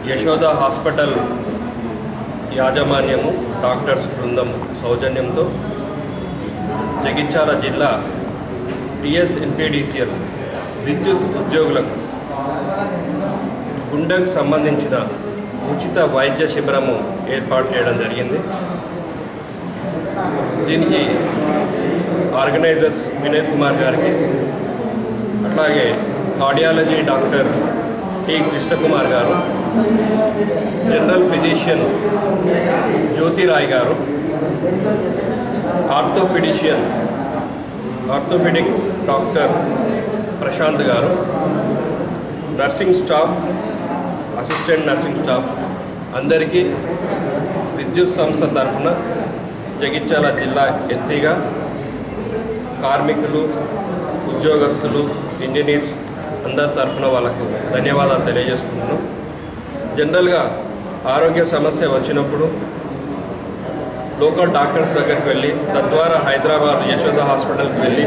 Yashoda hospital యాజమాన్యము doctors బృందం సౌజన్యంతో జగిత్యాల జిల్లా టిఎస్ ఎన్పిడిసిఎల్ విద్యుత్ ఉద్యోగులకు గుండెకు సంబంధించిన ఉచిత వైద్య శిబిరము ఏర్పాటు చేయడం జరిగింది దీనికి ఆర్గనైజర్స్ వినయ్ కుమార్ గారికి అట్లాగే కార్డియాలజీ డాక్టర్ టి కృష్ణకుమార్ గారు జనరల్ ఫిజిషియన్ జ్యోతిరాయ్ గారు orthopaedician orthopaedic doctor Prashanth garu nursing staff assistant nursing staff అందరికీ విద్యుత్ సంస్థ తరఫున జగిత్యాల జిల్లా ఎస్సీగా కార్మికులు ఉద్యోగస్తులు ఇంజనీర్స్ అందరి తరఫున వాళ్ళకు ధన్యవాదాలు తెలియజేసుకుంటున్నాం జనరల్గా ఆరోగ్య సమస్య వచ్చినప్పుడు లోకల్ డాక్టర్స్ దగ్గరికి వెళ్ళి తద్వారా హైదరాబాద్ యశోద హాస్పిటల్కి వెళ్ళి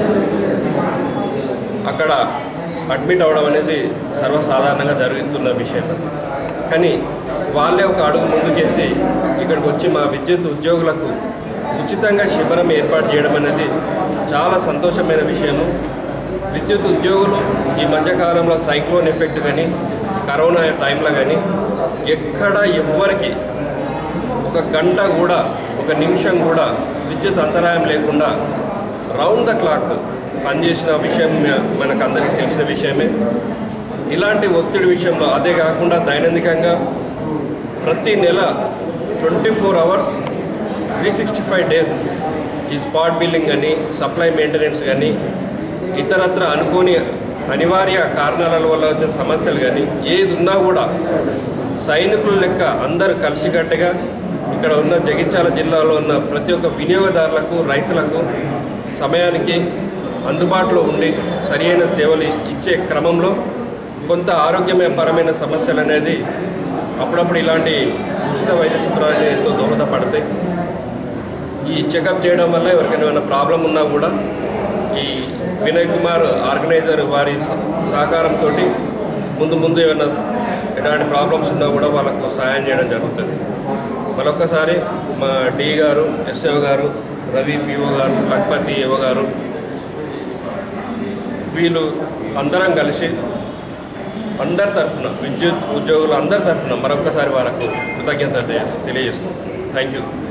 అక్కడ అడ్మిట్ అవ్వడం అనేది సర్వసాధారణంగా జరుగుతున్న విషయం కానీ వాళ్ళే ఒక అడుగు ముందుకేసి ఇక్కడికి వచ్చి మా విద్యుత్ ఉద్యోగులకు ఉచితంగా శిబిరం ఏర్పాటు చేయడం అనేది చాలా సంతోషమైన విషయము విద్యుత్ ఉద్యోగులు ఈ మధ్యకాలంలో సైక్లోన్ ఎఫెక్ట్ కానీ కరోనా టైంలో కానీ ఎక్కడ ఎవ్వరికి ఒక గంట కూడా ఒక నిమిషం కూడా విద్యుత్ అంతరాయం లేకుండా రౌండ్ ద క్లాక్ పనిచేసిన విషయం మనకు అందరికీ తెలిసిన విషయమే ఇలాంటి ఒత్తిడి విషయంలో అదే కాకుండా దైనందికంగా ప్రతి నెల twenty four hours three sixty five days ఈ స్పాట్ బిల్లింగ్ కానీ సప్లై మెయింటెనెన్స్ కానీ ఇతరత్ర అనుకోని అనివార్య కారణాల వల్ల వచ్చే సమస్యలు కానీ ఏది ఉన్నా కూడా సైనికుల లెక్క అందరూ కలిసికట్టుగా ఇక్కడ ఉన్న జగిత్యాల జిల్లాలో ఉన్న ప్రతి ఒక్క వినియోగదారులకు రైతులకు సమయానికి అందుబాటులో ఉండి సరియైన సేవలు ఇచ్చే క్రమంలో కొంత ఆరోగ్యపరమైన సమస్యలు అనేది అప్పుడప్పుడు ఇలాంటి ఉచిత వైద్య శిబిరాలు ఎంతో దోహదపడతాయి ఈ చెకప్ చేయడం వల్ల ఎవరికైనా ఏమైనా ప్రాబ్లం ఉన్నా కూడా ఈ వినయ్ కుమార్ ఆర్గనైజర్ వారి స- సహకారంతో ముందు ముందు ఏమైనా ఎలాంటి ప్రాబ్లమ్స్ ఉన్నా కూడా వాళ్ళకు సహాయం చేయడం జరుగుతుంది మరొకసారి మా డి గారు ఎస్ఓ గారు రవి పిఓ గారు లక్పతి ఏవో గారు వీళ్ళు అందరం కలిసి అందరి తరఫున విద్యుత్ ఉద్యోగులు అందరి తరఫున మరొకసారి వాళ్ళకు కృతజ్ఞత తెలియజేసుకుంటాం థ్యాంక్ యూ